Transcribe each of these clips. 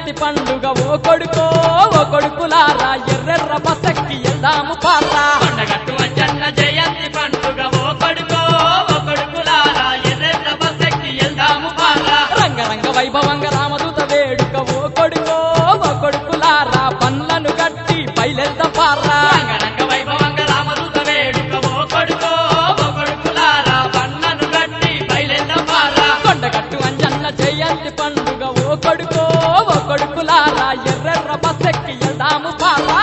జయంతి పండుగ ఓ కొడుకో ఓ కొడుకులారా ఎర్రెర్ర బసక్కి వెళ్దాము పారా కొండగట్టు అంజన్న జయంతి పండుగ ఓ కొడుకో ఓ కొడుకులారా ఎర్రెర్ర బస్సెక్కి వెళ్దాము పారా రంగరంగ వైభవంగ రామదూత వేడుక ఓ కొడుకో ఓ కొడుకులారా పనులను గట్టి బయలెళ్దాం పారా రంగరంగ వైభవంగ రామదూత వేడుక ఓ కొడుకో ఓ కొడుకులారా బండ్లను గట్టి బయలెల్దాం పారా కొండగట్టు అంజన్న జయంతి పండుగ ఓ కొడుకో ఓ కొడుకులారా ఎర్రెర్ర బసెక్కి వెళ్దాము పారా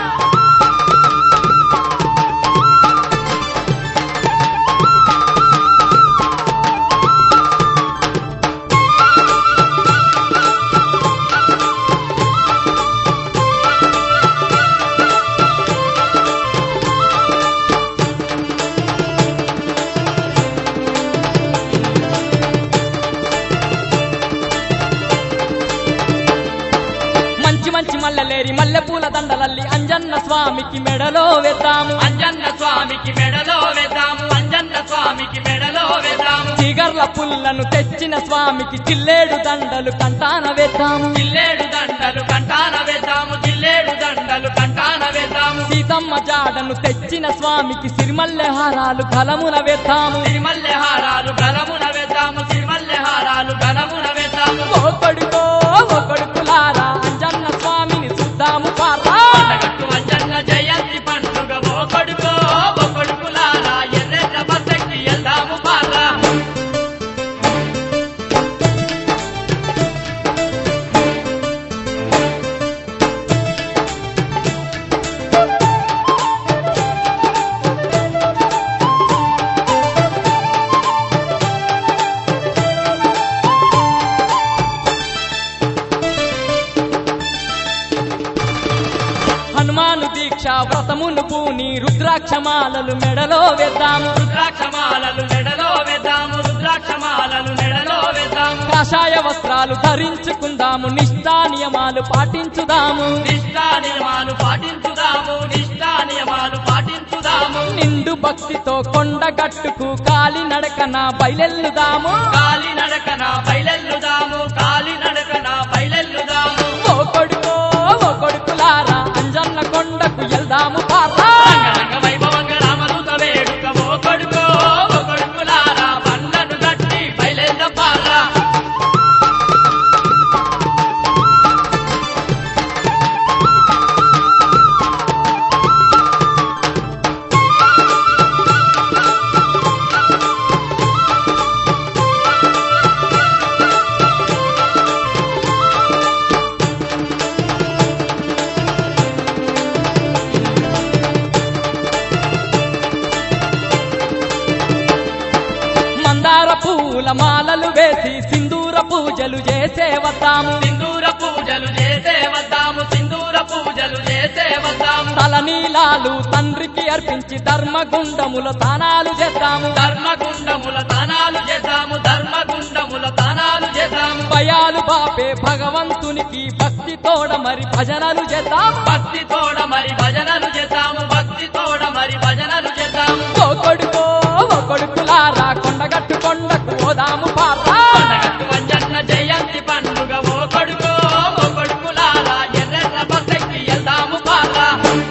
మంచి మంచి మల్లెలేరి మల్లె పూల దండలల్లి అంజన్న స్వామికి మెడలో వేద్దాము అంజన్న స్వామికి మెడలో వేద్దాము అంజన్న స్వామికి మెడలో వేద్దాము చిగర్ల పుల్లను తెచ్చిన స్వామికి చిల్లేడు దండలు కంటాన వేద్దాము జిల్లేడు దండలు కంటాన వేద్దాము జిల్లేడు దండలు కంటాన వేద్దాము సీతమ్మ జాడను తెచ్చిన స్వామికి సిరిమల్లె హారాలు కలమున వేద్దాము సిరిమల్లె హారాలు గలమున వేద్దాము సిరిమల్లె హారాలు గలమున వేద్దాము ఓ కొడుకో ఓ కొడుకులారా అంజన్న స్వామిని చూద్దాము పారా కొండగట్టు అంజన్న జయంతి పండుగ ఓ కొడుకో ఓ కొడుకులారా ఎర్రెర్ర బస్సెక్కి వెళ్దాము పారా హనుమాను దీక్ష వ్రతమును పూని రుద్రాక్షమాలలు మెడలో వేద్దాము రుద్రాక్షమాలలు మెడలో వేద్దాము రుద్రాక్షమాలలు మెడలో వేద్దాము కాషాయ వస్త్రాలు ధరించుకుందాము నిష్ఠా నియమాలు పాటించుదాము నిష్ఠా నియమాలు పాటించుదాము నిష్ఠా నియమాలు పాటించుదాము నిండు భక్తితో కొండగట్టుకు కాలి నడకన బయలెల్లుదాము కాలి నడకన బయలెల్లుదాము కాలి నడకన బయలెల్లుదాము ఓ కొడుకో ఓ కొడుకులారా అంజన్న కొండకు వెళ్దాము పారా రంగరంగ వైభవంగ రామదూత వేడుక ఓ కొడుకో ఓ కొడుకులారా బండను గట్టి బయలెల్ద పారా మందార పూల మాలలు వేసి సింధూర పూజలు చేసే వద్దాము సింధూర పూజలు చేసే వద్దాము సింధూర పూజలు చేసే వద్దాము తలనీలాలు తండ్రికి అర్పించి ధర్మగుండముల తానాలు చేద్దాము ధర్మగుండముల దానాలు చేద్దాము ధర్మగుండముల దానాలు చేద్దాము భయాలు బాపే భగవంతునికి భక్తి తోడ మరి భజనలు చేద్దాము భక్తి తోడ మరి భజనలు చేద్దాము భక్తి తోడ మరి భజనలు చేద్దాము ఓ కొడుకో ఓ కొడుకులారా కొండగట్టు కొండకు పోదాము పారా కొండగట్టు అంజన్న జయంతి పండుగ ఓ కొడుకో ఓ కొడుకులారా ఎర్రెర్ర బస్సెక్కి వెళ్దాము పారా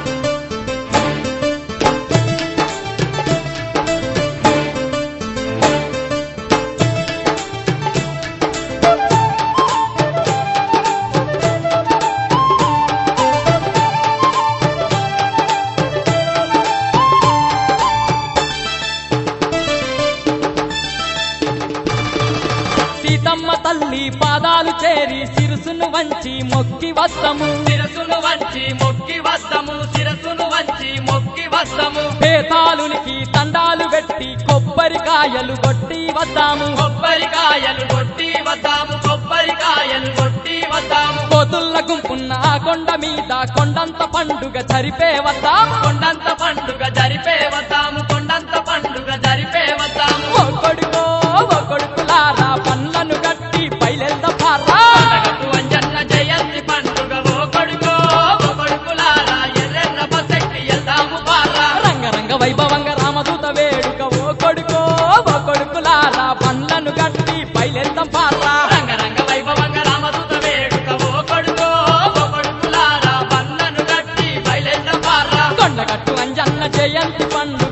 సీతమ్మ తల్లి పాదాలు చేరి సిరుసును వంచి మొక్కి వస్తము శిరసును వంచి మొక్కి వస్తము శిరసును వంచి మొక్కి వస్తము పేతాలునికి తండాలు పెట్టి కొబ్బరికాయలు కొట్టి వద్దాము కొబ్బరికాయలు కొట్టి వద్దాము కొబ్బరికాయలు కొట్టి వద్దాము కోతుల్ల గుంపున్న ఆ కొండ మీద కొండంత పండుగ జరిపే వద్దాము కొండంత పండుగ జరిపే వద్దాము కొండంత పండుగ జరిపే వద్దాము ఓ కొడుకో ఓ కొడుకులారా పనులను గట్టి బయలెల్ద పారా కొండగట్టు అంజన్న జయంతి పండుగ ఓ కొడుకో ఓ కొడుకులారా ఎర్రెర్ర బస్సెక్కి వెళ్దాము పారా రంగరంగ వైభవంగ రామదూత వేడుక ఓ కొడుకో ఓ కొడుకులారా పండ్లను గట్టి బయలెల్దాం పారా రంగరంగ వైభవంగ రామదూత వేడుక ఓ కొడుకో జయంతి పండుగ